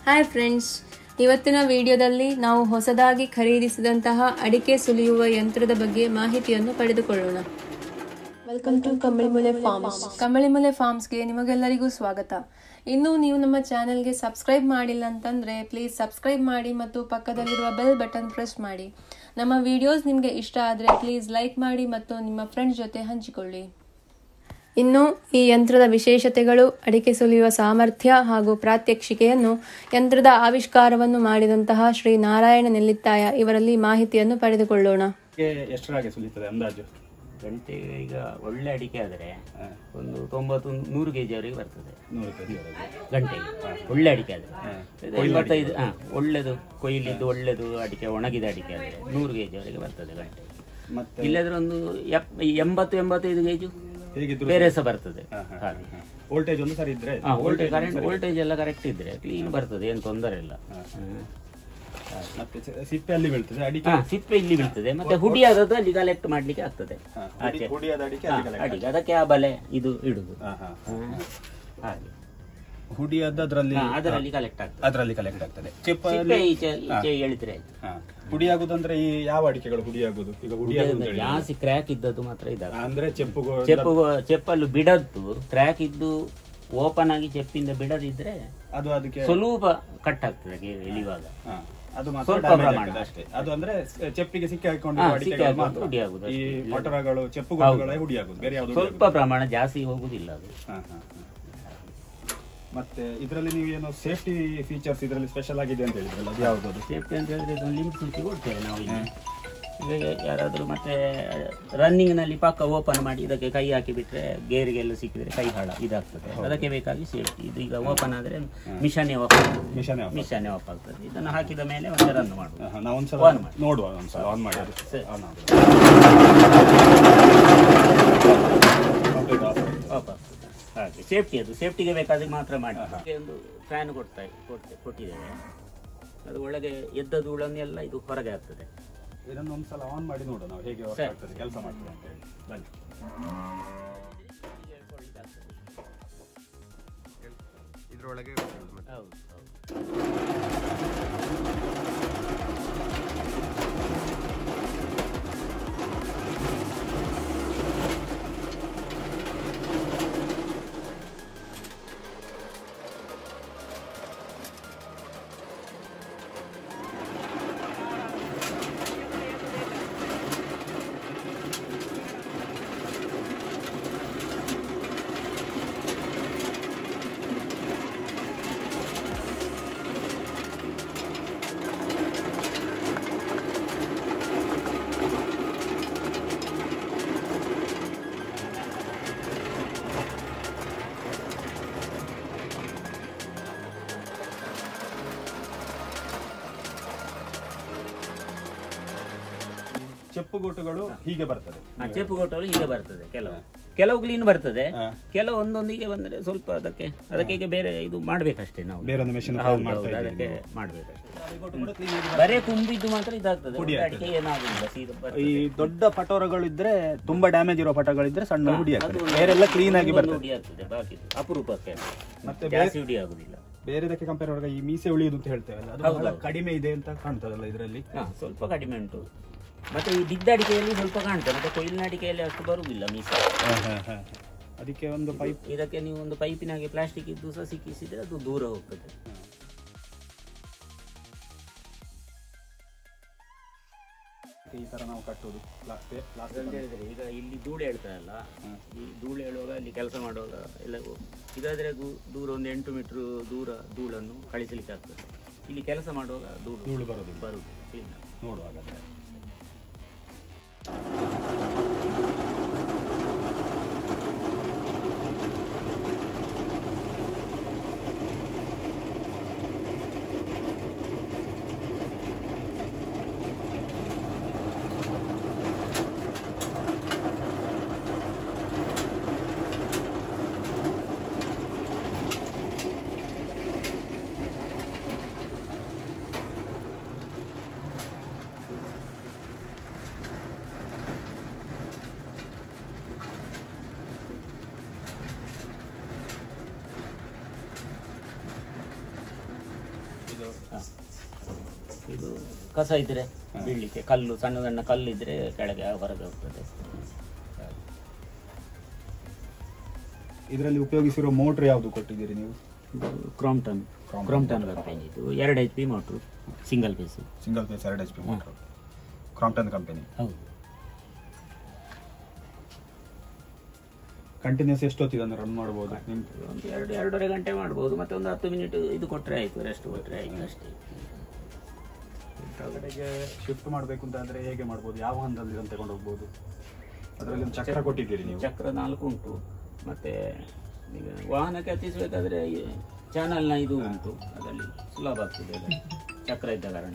Hi friends ಇವತ್ತಿನ ವಿಡಿಯೋದಲ್ಲಿ ನಾವು ಹೊಸದಾಗಿ ಖರೀದಿಸಿದಂತಹ ಅಡಿಕೆ ಸುಲಿಯುವ ಯಂತ್ರದ ಬಗ್ಗೆ ಮಾಹಿತಿಯನ್ನು ಪಡೆದುಕೊಳ್ಳೋಣ welcome to Kambalimule farms Kambalimule ಫಾರ್ಮ್ಸ್ಗೆ ನಿಮಗೆಲ್ಲರಿಗೂ ಸ್ವಾಗತ ಇನ್ನೂ ನೀವು ನಮ್ಮ ಚಾನೆಲ್ಗೆ ಸಬ್ಸ್ಕ್ರೈಬ್ ಮಾಡಿಲ್ಲ ಅಂತಂದ್ರೆ ಪ್ಲೀಸ್ ಸಬ್ಸ್ಕ್ರೈಬ್ ಮಾಡಿ ಮತ್ತು ಪಕ್ಕದಲ್ಲಿರುವ ಬೆಲ್ ಬಟನ್ ಪ್ರೆಸ್ ಮಾಡಿ ನಮ್ಮ ವಿಡಿಯೋಸ್ ನಿಮಗೆ ಇಷ್ಟ ಆದರೆ ಪ್ಲೀಸ್ ಲೈಕ್ ಮಾಡಿ ಮತ್ತು ನಿಮ್ಮ ಫ್ರೆಂಡ್ಸ್ ಜೊತೆ ಹಂಚಿಕೊಳ್ಳಿ ಇನ್ನು ಈ ಯಂತ್ರದ ವಿಶೇಷತೆಗಳು ಅಡಿಕೆ ಸುಲಿಯುವ ಸಾಮರ್ಥ್ಯ ಹಾಗೂ ಪ್ರಾತ್ಯಕ್ಷಿಕೆಯನ್ನು ಯಂತ್ರದ ಆವಿಷ್ಕಾರವನ್ನು ಮಾಡಿದಂತಹ ಶ್ರೀ ನಾರಾಯಣ ನೆಲ್ಲಿತ್ತಾಯ ಇವರಲ್ಲಿ ಮಾಹಿತಿಯನ್ನು ಪಡೆದುಕೊಳ್ಳೋಣ ಎಷ್ಟರಾಗೆ ಸುಲಿತದೆ ಅಂದಾಜು ಗಂಟೆಗೆ ಈಗ ಒಳ್ಳೆ ಅಡಿಕೆ ಆದರೆ ಒಂದು ತೊಂಬತ್ತು ನೂರು ಕೆ ಜಿವರೆಗೆ ಬರ್ತದೆ ನೂರು ಕೆ ಜಿವರೆಗೆ ಗಂಟೆಗೆ ಒಳ್ಳೆ ಅಡಿಕೆ ಆದರೆ ಎಂಬತ್ತೈದು ಹಾಂ ಒಳ್ಳೆದು ಕೊಯ್ಲಿದ್ದು ಒಳ್ಳೆದು ಅಡಿಕೆ ಒಣಗಿದ ಅಡಿಕೆ ಆದರೆ ನೂರು ಕೆ ಜಿವರೆಗೆ ಬರ್ತದೆ ಗಂಟೆಗೆ ಮತ್ತೆ ಇಲ್ಲದ್ರೆ ಒಂದು ಎಪ್ ಎಂಬತ್ತು ಎಂಬತ್ತೈದು ಕೆ ಜಿ ಹೇಗಿದ್ರು ಬೇರೆ ಸಹ ಬರ್ತದೆ ಹಾಗೆ ವೋಲ್ಟೇಜ್ ಒಂದು ಸರಿ ಇದ್ರೆ ಹಾಂ ವೋಲ್ಟೇಜ್ ಕರೆಂಟ್ ವೋಲ್ಟೇಜ್ ಎಲ್ಲ ಕರೆಕ್ಟ್ ಇದ್ರೆ ಕ್ಲೀನ್ ಬರ್ತದೆ ಏನು ತೊಂದರೆ ಇಲ್ಲ ಹ್ಮ್. ಮತ್ತೆ ಸ- ಸಿಪ್ಪೆ ಅಲ್ಲಿ ಬೀಳ್ತದೆ ಅಡಿಕೆ ಹಾ ಸಿಪ್ಪೆ ಇಲ್ಲಿ ಬೀಳ್ತದೆ ಮತ್ತೆ ಹುಡಿ ಆದದ್ದು ಅಲ್ಲಿ ಕಲೆಕ್ಟ್ ಮಾಡ್ಲಿಕ್ಕೆ ಆಗ್ತದೆ ಹಾ, ಆಚೆ ಹುಡಿ- ಹುಡಿಯಾದ ಅಡಿಕೆ ಹಾ, ಅಲ್ಲಿ collect ಅಡಿಗೆ ಅದಕ್ಕೆ ಆ ಬಲೆ ಇದು ಇಡುದು ಹಾ, ಹಾ. ಹ್ಮ್. ಹಾಗೆ ಹುಡಿಯಾದ ಅದರಲ್ಲಿ ಹಾ, ಅದರಲ್ಲಿ ಕಲೆಕ್ಟ್ ಆಗ್ತದೆ ಅದರಲ್ಲಿ ಕಲೆಕ್ಟ್ ಆಗ್ತದೆ ಚಿಪ್ಪ ಸಿಪ್ಪೆ ಈಚೆ ಈಚೆ ಎಳಿದ್ರೆ ಆಯ್ತು ಹಾ. ಹುಡಿಯಾಗುದಂದ್ರೆ ಈ ಯಾವ ಅಡಿಕೆಗಳು ಹುಡಿಯಾಗುದು ಈಗ ಹುಡಿಯಾಗುದು ಅಂತ ಹೇಳಿ. ಜಾಸ್ತಿ ಕ್ರ್ಯಾಕ್ ಇದ್ದದ್ದು ಮಾತ್ರ ಇದಾಗ ಅಂದ್ರೆ ಚೆಪ್ಪುಗೋ ಚೆಪ್ಪು ಚೆಪ್ಪಲ್ಲಿ ಬಿಡದ್ದು ಕ್ರ್ಯಾಕ್ ಇದ್ದು ಓಪನ್ ಆಗಿ ಚೆಪ್ಪಿಂದ ಬಿಡದಿದ್ರೆ ಅದು ಅದಕ್ಕೆ ಸ್ವಲ್ಪ ಕಟ್ ಆಗ್ತದೆ ಗೆ- ಎಳಿವಾಗ ಹಾ. ಅದು ಮಾತ್ರ ಸ್ವಲ್ಪ damage ಪ್ರಮಾಣ ಆಗ್ತದೆ ಅಷ್ಟೇ ಅದು ಅಂದ್ರೆ ಸ- ಚೆಪ್ಪಿಗೆ ಸಿಕ್ಕಿ ಹಾಕೊಂಡು ಹಾ, ಅಡಿಕೆಗಳು ಸಿಕ್ಕಿ ಹಾಕೊಂಡು ಮಾತ್ರ ಹುಡಿಯಾಗುದು ಈ ಅಷ್ಟೇ. ಮೊಟರಗಳು ಚೆಪ್ಪುಗಳೇ ಹುಡಿಯಾಗುದು ಬೇರೆ ಯಾವ್ದು ಸ್ವಲ್ಪ ಪ್ರಮಾಣ ಜಾಸ್ತಿ ಹೋಗುದಿಲ್ಲ ಅದು ಹಾ, ಹಾ, ಹಾ. ಮತ್ತೆ ಇದರಲ್ಲಿ ನೀವು ಏನೋ ಸೇಫ್ಟಿ ಫೀಚರ್ಸ್ ಇದರಲ್ಲಿ ಸ್ಪೆಷಲ್ ಆಗಿದೆ ಅಂತ ಹೇಳಿದ್ರಲ್ಲ ಅದು ಯಾವ್ದು ಸೇಫ್ಟಿ ಅಂತ ಹೇಳಿದ್ರೆ ಇದೊಂದು ಲಿಮಿಟ್ ಸೂಚಿ ಕೊಡ್ತೇವೆ ನಾವು ಇಲ್ಲಿ ಈಗ ಯಾರಾದರೂ ಮತ್ತೆ ರನ್ನಿಂಗ್ ನಲ್ಲಿ ಪಕ್ಕ ಓಪನ್ ಮಾಡಿ ಇದಕ್ಕೆ ಕೈ ಹಾಕಿ ಬಿಟ್ರೆ ಗೇರಿಗೆಲ್ಲ ಸಿಕ್ಕಿದ್ರೆ ಕೈ ಹಾಳ ಇದಾಗ್ತದೆ ಅದಕ್ಕೆ ಬೇಕಾಗಿ ಸೇಫ್ಟಿ ಇದು ಈಗ ಓಪನ್ ಆದ್ರೆ machine off machine machine off ಆಗ್ತದೆ ಇದನ್ನು ಹಾಕಿದ ಮೇಲೆ ಮತ್ತೆ ರನ್ ಮಾಡುದು ನಾವು ಒಂದ್ಸಲ On ಮಾಡಿ. ನೋಡುವ ಒಂದ್ಸಲ ಆನ್ ಮಾಡಿ ಅದು ಸರಿ. ಆನ್ ಆಗುದು. Complete off ಆಗಿದೆ. ವಾಪಸ್ ಹಾಗೆ ಸೇಫ್ಟಿ ಅದು ಸೇಫ್ಟಿಗೆ ಬೇಕಾದ್ರೆ ಮಾತ್ರ ಮಾಡಿ ಅದಕ್ಕೆ ಒಂದು ಫ್ಯಾನ್ ಕೊಡ್ತಾ ಕೊಡ್ತೆ- ಕೊಟ್ಟಿದ್ದೇವೆ ಅದು ಒಳಗೆ ಎದ್ದ ಧೂಳನ್ನೆಲ್ಲ ಇದು ಹೊರಗೆ ಆಗ್ತದೆ ಇದನ್ನು ಒಂದ್ಸಲ ಆನ್ ಮಾಡಿ ನೋಡುವ ನಾವು ಹೇಗೆ work ಸರಿ. ಆಗ್ತದೆ ಕೆಲಸ ಮಾಡ್ತದೆ ಅಂತ ಹೇಳಿ ಬನ್ನಿ ಹೌದು ಹೌದು ಚೆಪ್ಪುಗೋಟುಗಳು ಹೀಗೆ ಬರ್ತದೆ ಆ ಚೆಪ್ಪು ಕೊಟ್ಟರು ಹೀಗೆ ಬರ್ತದೆ ಕೆಲವು ಕೆಲವು ಕ್ಲೀನ್ ಬರ್ತದೆ ಹಾ. ಕೆಲವು ಒಂದೊಂದಿಗೆ ಬಂದ್ರೆ ಸ್ವಲ್ಪ ಅದಕ್ಕೆ ಅದಕ್ಕೆ ಈಗ ಬೇರೆ ಇದು ಮಾಡ್ಬೇಕಷ್ಟೇ ನಾವು ಬೇರೊಂದು ಮೆಷಿನ್ ಹೌದು, ಮಾಡ್ತಾ ಹೌದು, ಇದ್ದೀವಿ ಅದಕ್ಕೆ ನೀವು. ಮಾಡ್ಬೇಕಷ್ಟೇ ಗೋಟು ಕೂಡ clean ಆಗಿ ಬರೇ ತುಂಬಿದ್ದು ಮಾತ್ರ ಇದಾಗ್ತದೆ ಹುಡಿ ಆಗ್ತದೆ. ಅಡಿಕೆ ಏನಾಗುದಿಲ್ಲ ಸೀದಾ ಬರ್ತದೆ. ಈ ದೊಡ್ಡ ಪಟೋರಗಳಿದ್ರೆ ತುಂಬಾ ಡ್ಯಾಮೇಜ್ ಇರೋ ಪಟಗಳಿದ್ರೆ ಸಣ್ಣ ಹುಡಿ ಅದು ಆಗ್ತದೆ ಒಂದು- ಬೇರೆಲ್ಲ ಕ್ಲೀನ್ ಆಗಿ ಒಂದು ಬರ್ತದೆ ಹುಡಿ ಆಗ್ತದೆ ಬಾಕಿ ಅಪರೂಪಕ್ಕೆ ಮತ್ತೆ ಜಾಸ್ತಿ ಹುಡಿ ಆಗುದಿಲ್ಲ ಬೇರೆದಕ್ಕೆ ಕಂಪೇರ್ ಮಾಡುವಾಗ ಈ ಮೀಸೆ ಉಳಿಯುದು ಅಂತ ಹೇಳ್ತೇವಲ್ಲ ಅದು ಹೌದು, ಬಹಳ ಹೌದು. ಕಡಿಮೆ ಇದೆ ಅಂತ ಕಾಣ್ತದಲ್ಲ ಇದರಲ್ಲಿ ಹಾ ಸ್ವಲ್ಪ ಕಡಿಮೆ ಉಂಟು ಮತ್ತೆ ಈ ಬಿದ್ದ ಅಡಿಕೆಯಲ್ಲಿ ಸ್ವಲ್ಪ ಕಾಣ್ತದೆ ಮತ್ತೆ ಕೊಯ್ಲಿನ ಅಡಿಕೆಯಲ್ಲಿ ಅಷ್ಟು ಬರುವುದಿಲ್ಲ ಮೀಸೆ ಅದಕ್ಕೆ ಒಂದು ಪೈಪ್ ಇದಕ್ಕೆ ನೀವು ಒಂದು ಪೈಪಿನಾಗೆ ಪ್ಲಾಸ್ಟಿಕ್ ಇದ್ದು ಸಹ ಸಿಕ್ಕಿಸಿದ್ರೆ ಅದು ದೂರ ಹೋಗ್ತದೆ ಈ ತರ ನಾವು ಕಟ್ಟುದು ಲಾಸ್ಟ್ ಲಾಸ್ಟ್ ಅಂತ ಹೇಳಿದ್ರೆ ಈಗ ಇಲ್ಲಿ ಧೂಳು ಹೇಳ್ತಾರಲ್ಲ ಈ ಧೂಳು ಹೇಳುವಾಗ ಅಲ್ಲಿ ಕೆಲಸ ಮಾಡುವಾಗ ಎಲ್ಲ ಇದಾದ್ರೆ ದೂ- ದೂರ ಒಂದು ಎಂಟು ಮೀಟರ್ ದೂರ ಧೂಳನ್ನು ಕಳಿಸಲಿಕ್ಕೆ ಆಗ್ತದೆ ಇಲ್ಲಿ ಕೆಲಸ ಮಾಡುವಾಗ ಧೂಳು ಧೂಳು ಬರೋದಿಲ್ಲ ಬರುದು clean ಆಗಿ. ನೋಡುವಾಗ ಹ. ಇದು ಕಸ ಇದ್ರೆ ಬೀಳಲಿಕ್ಕೆ ಕಲ್ಲು ಸಣ್ಣ ಸಣ್ಣ ಕಲ್ಲು ಇದ್ರೆ ಕೆಳಗೆ ಹೊರಗೆ ಹೋಗ್ತದೆ ಇದರಲ್ಲಿ ಉಪಯೋಗಿಸಿರೋ ಮೋಟ್ರ್ ಯಾವುದು ಕೊಟ್ಟಿದ್ದೀರಿ ನೀವು ಇದು ಕ್ರಾಂಪ್ಟನ್ ಕ್ರಾಂಪ್ಟನ್ ಕಂಪನಿ ಇದು ಎರಡು H P motor single phase single phase ಎರಡು H P motor Crompton company ಹೌದು ಕಂಟಿನ್ಯೂಸ್ ಎಷ್ಟೊತ್ತಿಗೆ ಅದನ್ನು ರನ್ ಮಾಡ್ಬೋದು ನಿಮ್ ಒಂದು ಎರಡು ಎರಡೂವರೆ ಗಂಟೆ ಮಾಡ್ಬೋದು ಮತ್ತೆ ಒಂದು ಹತ್ತು ಮಿನಿಟ್ ಇದು ಕೊಟ್ಟರೆ ಆಯಿತು ರೆಸ್ಟ್ ಕೊಟ್ಟರೆ ಆಯಿತು ಅಷ್ಟೇ ಕೆಳಗಡೆಗೆ ಶಿಫ್ಟ್ ಮಾಡಬೇಕು ಅಂತ ಅಂದ್ರೆ ಹೇಗೆ ಮಾಡ್ಬೋದು ಯಾವ ಹಂತದಲ್ಲಿ ಇದನ್ನು ತಗೊಂಡು ಹೋಗ್ಬೋದು ಅದರಲ್ಲಿ ಒಂದು ಚಕ್ರ ಕೊಟ್ಟಿದ್ದೀರಿ ನೀವು ಚಕ್ರ ನಾಲ್ಕು ಉಂಟು ಮತ್ತೆ ಈಗ ವಾಹನಕ್ಕೆ ಹತ್ತಿಸಬೇಕಾದ್ರೆ ಚಾನಲ್ನ ಇದು ಉಂಟು ಅದರಲ್ಲಿ ಸುಲಭ ಆಗ್ತದೆ ಅದರಲ್ಲಿ. ಚಕ್ರ ಇದ್ದ ಕಾರಣ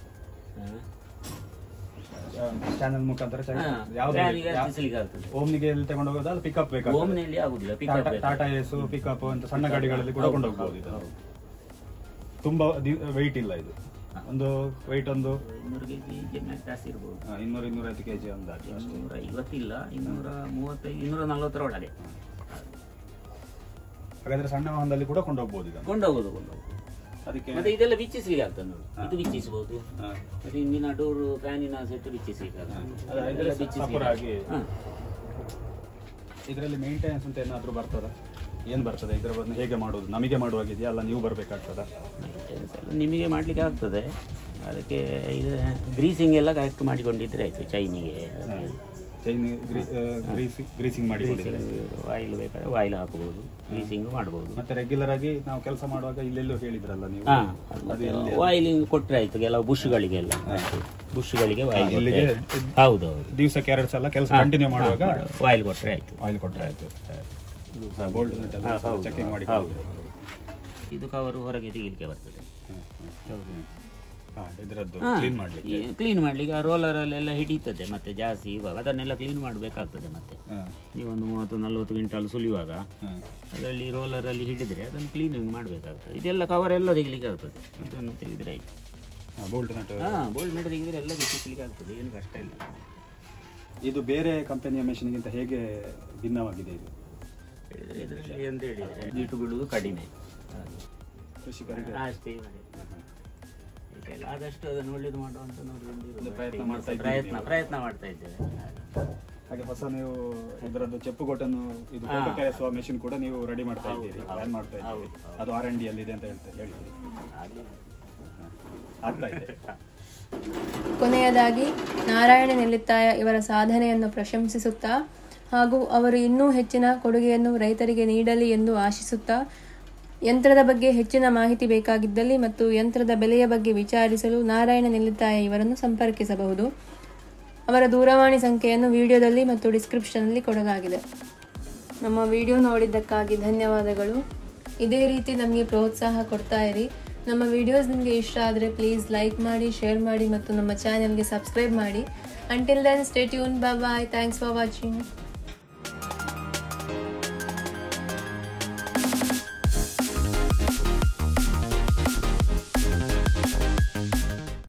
ಚಾನಲ್ ಮುಖಾಂತರ ವ್ಯಾನಿಗೆ ಹತ್ತಿಸ್ಲಿಕ್ಕೆ ಆಗ್ತದೆ ಓಮ್ನಿಗೆ ಎಲ್ಲಿ ತಗೊಂಡು ಹೋಗೋದು ಅದು ಪಿಕಪ್ ಬೇಕಾಗ್ತದೆ ಓಮ್ನಲ್ಲಿ ಆಗುದಿಲ್ಲ ಪಿಕಪ್ ಟಾಟಾ ಏಸು ಪಿಕಪ್ ಅಂತ ಸಣ್ಣ ಗಾಡಿಗಳಲ್ಲಿ ಕೂಡ ಕೊಂಡು ಹೋಗ್ಬೋದು ಇದು ತುಂಬಾ ವೆಯ್ಟ್ ಇಲ್ಲ ಇದು ಒಂದು ವೆಯ್ಟ್ ಒಂದು ಇನ್ನೂರು ಕೆ ಜಿ ಜಾಸ್ತಿ ಇರ್ಬೋದು ಆ, ಇನ್ನೂರು ಇನ್ನೂರೈವತ್ತು ಕೆಜಿ ಅಂದಾಜು ಅಷ್ಟೇ ಇನ್ನೂರ ಐವತ್ತಿಲ್ಲ ಇನ್ನೂರ ಮೂವತ್ತೈದು ಇನ್ನೂರ ನಲವತ್ತರ ಒಳಗೆ ಹಾಗಾದ್ರೆ ಸಣ್ಣ ವಾಹನದಲ್ಲಿ ಕೂಡ ಕೊಂಡು ಹೋಗ್ಬೋದು ಇದನ್ನು ಕೊಂಡೋಗೋದು ಕೊಂಡೋಗೋದು ಅದಕ್ಕೆ ಮತ್ತೆ ಇದೆಲ್ಲ ಬಿಚ್ಚಿಸ್ಲಿಕ್ಕೆ ಆಗ್ತದೆ ನೋಡಿ ಇದು ಬಿಚ್ಚಿಸಬಹುದು ಆ, ಮತ್ತೆ ಹಿಂದಿನ ಡೋರು ಫ್ಯಾನಿನ ಸೆಟ್ ಬಿಚ್ಚಿಸ್ಲಿಕ್ಕೆ ಆಗ್ತದೆ ಅದು ಇದೆಲ್ಲ ಸಪೂರ ಬಿಚ್ಚಿಸ್ಲಿಕ್ಕೆ ಆಗಿ ಹಾ. ಇದರಲ್ಲಿ ಮೇಂಟೆನೆನ್ಸ್ ಅಂತ ಏನಾದರೂ ಬರ್ತದ ಏನು ಬರ್ತದೆ ಇದರ ಬದಲು ಹೇಗೆ ಮಾಡೋದು ನಮಗೆ ಮಾಡುವಾಗಿದೆಯಾ ಅಲ್ಲ ನೀವು ಬರಬೇಕಾಗ್ತದ Maintenance ಎಲ್ಲ ನಿಮಗೆ ಮಾಡಲಿಕ್ಕೆ ಆಗ್ತದೆ ಅದಕ್ಕೆ ಇದು ಗ್ರೀಸಿಂಗ್ ಎಲ್ಲ ಕರೆಕ್ಟ್ ಮಾಡಿಕೊಂಡಿದ್ರೆ ಆಯಿತು ಚೈನಿಗೆ ಚೈನ್ ಗ್ರೀಸಿಂಗ್ ಮಾಡಿ ಆಯಿಲ್ ಬೇಕಾದ್ರೆ ಆಯಿಲ್ ಹಾಕಬಹುದು ಗ್ರೀಸಿಂಗ್ ಮಾಡ್ಬೋದು ಮತ್ತೆ ರೆಗ್ಯುಲರ್ ಆಗಿ ನಾವು ಕೆಲಸ ಮಾಡುವಾಗ ಇಲ್ಲೆಲ್ಲೋ ಹೇಳಿದ್ರಲ್ಲ ನೀವು ಹಾ ಆಯಿಲಿಂಗ್ ಕೊಟ್ಟರೆ ಆಯಿತು ಕೆಲವು ಬುಷ್ಗಳಿಗೆಲ್ಲ ಬುಷ್ಗಳಿಗೆ ಆಯಿಲ್ ಇಲ್ಲಿಗೆ ಹೌದು ಹೌದು ದಿವಸಕ್ಕೆ ಎರಡು ಸಲ ಕೆಲಸ ಕಂಟಿನ್ಯೂ ಮಾಡುವಾಗ ಆಯಿಲ್ ಕೊಟ್ಟರೆ ಆಯಿತು ಆಯಿಲ್ ಕೊಟ್ಟರೆ ಆಯ್ತು ಬೋಲ್ಟ್ ಚೆಕಿಂಗ್ ಮಾಡಿ ಇದು ಕವರು ಹೊರಗೆ ತೆಗಿಲಿಕ್ಕೆ ಬರ್ತದೆ ಹಾ, ಇದರದ್ದು ಕ್ಲೀನ್ ಮಾಡ್ಲಿಕ್ಕೆ ಕ್ಲೀನ್ ಮಾಡ್ಲಿಕ್ಕೆ ಆ ರೋಲರಲ್ಲೆಲ್ಲ ಹಿಡಿತದೆ ಮತ್ತೆ ಜಾಸ್ತಿ ಇವಾಗ ಅದನ್ನೆಲ್ಲ ಕ್ಲೀನ್ ಮಾಡಬೇಕಾಗ್ತದೆ ಮತ್ತೆ ಹಾ, ನೀವೊಂದು ಮೂವತ್ತು ನಲ್ವತ್ತು ಕ್ವಿಂಟಲ್ ಸುಲಿಯುವಾಗ ಹಾ. ಅದರಲ್ಲಿ ರೋಲರಲ್ಲಿ ಹಿಡಿದ್ರೆ ಅದನ್ನು ಕ್ಲೀನಿಂಗ್ ಮಾಡಬೇಕಾಗ್ತದೆ ಇದೆಲ್ಲ ಕವರ್ ಎಲ್ಲ ತೆಗಿಲಿಕ್ಕೆ ಆಗ್ತದೆ ಇದನ್ನು ತೆಗೆದ್ರೆ ಆಯ್ತು ಹಾ, ಬೋಲ್ಟ್ ನಟ್ ಹಾಂ ಬೋಲ್ಡ್ ಮೇಲೆ ತೆಗೆದ್ರೆ ಎಲ್ಲ ಬಿಚ್ಚಿಸ್ಲಿಕ್ಕೆ ಆಗ್ತದೆ ಏನು ಕಷ್ಟ ಇಲ್ಲ ಇದು ಬೇರೆ ಕಂಪನಿಯ ಮೆಷಿನ್ಗಿಂತ ಹೇಗೆ ಭಿನ್ನವಾಗಿದೆ ಇದು ಹೇಳಿದ್ರೆ ಇದರಲ್ಲಿ ಎಂತ ಹೇಳಿದರೆ ನೀಟು ಬೀಳುವುದು ಕಡಿಮೆ ಕೃಷಿಕರಿಗೆ ಅಷ್ಟೇ ಮಾಡಿ ಇದೆಲ್ಲ ಆದಷ್ಟು ಅದನ್ನು ಒಳ್ಳೇದು ಮಾಡುವಂತ ನೋಡಿ ಒಂದು ಪ್ರಯತ್ನ ಮಾಡ್ತಾ ಇದ್ದೀರಿ ಪ್ರಯತ್ನ ಪ್ರಯತ್ನ ಮಾಡ್ತಾ ಇದ್ದೇವೆ ಹಾಗೆ ಹೊಸ ನೀವು ಇದರದ್ದು ಚೆಪ್ಪುಗೊಟ್ಟನ್ನು ಇದು ಹಾ. ಕೋಕ ಕೆರೆಸುವ ಮೆಷಿನ್ ಕೂಡ ನೀವು ರೆಡಿ ಮಾಡ್ತಾ ಇದ್ದೀರಿ ಹೌದು, ಪ್ಲಾನ್ ಮಾಡ್ತಾ ಇದ್ದೀರಿ ಹೌದು, ಹೌದು. ಅದು ಆರ್ ಎನ್ ಡಿ ಅಲ್ಲಿ ಇದೆ ಅಂತ ಹೇಳ್ತಾ ಹೇಳಿದ್ರಿ ಹಾಗೆ ಆಗ್ತಾ ಇದೆ ಕೊನೆಯದಾಗಿ ನಾರಾಯಣ ನೆಲ್ಲಿತ್ತಾಯ ಇವರ ಸಾಧನೆಯನ್ನು ಪ್ರಶಂಸಿಸುತ್ತಾ ಹಾಗೂ ಅವರು ಇನ್ನೂ ಹೆಚ್ಚಿನ ಕೊಡುಗೆಯನ್ನು ರೈತರಿಗೆ ನೀಡಲಿ ಎಂದು ಆಶಿಸುತ್ತಾ ಯಂತ್ರದ ಬಗ್ಗೆ ಹೆಚ್ಚಿನ ಮಾಹಿತಿ ಬೇಕಾಗಿದ್ದಲ್ಲಿ ಮತ್ತು ಯಂತ್ರದ ಬೆಲೆಯ ಬಗ್ಗೆ ವಿಚಾರಿಸಲು ನಾರಾಯಣ ನೆಲ್ಲಿತ್ತಾಯ ಇವರನ್ನು ಸಂಪರ್ಕಿಸಬಹುದು ಅವರ ದೂರವಾಣಿ ಸಂಖ್ಯೆಯನ್ನು ವಿಡಿಯೋದಲ್ಲಿ ಮತ್ತು ಡಿಸ್ಕ್ರಿಪ್ಷನಲ್ಲಿ ಕೊಡಲಾಗಿದೆ ನಮ್ಮ ವಿಡಿಯೋ ನೋಡಿದ್ದಕ್ಕಾಗಿ ಧನ್ಯವಾದಗಳು ಇದೇ ರೀತಿ ನಮಗೆ ಪ್ರೋತ್ಸಾಹ ಕೊಡ್ತಾ ಇರಿ ನಮ್ಮ ವಿಡಿಯೋಸ್ ನಿಮಗೆ ಇಷ್ಟ ಆದರೆ ಪ್ಲೀಸ್ ಲೈಕ್ ಮಾಡಿ ಶೇರ್ ಮಾಡಿ ಮತ್ತು ನಮ್ಮ ಚಾನೆಲ್ಗೆ ಸಬ್ಸ್ಕ್ರೈಬ್ ಮಾಡಿ until then stay tune bye thanks for watching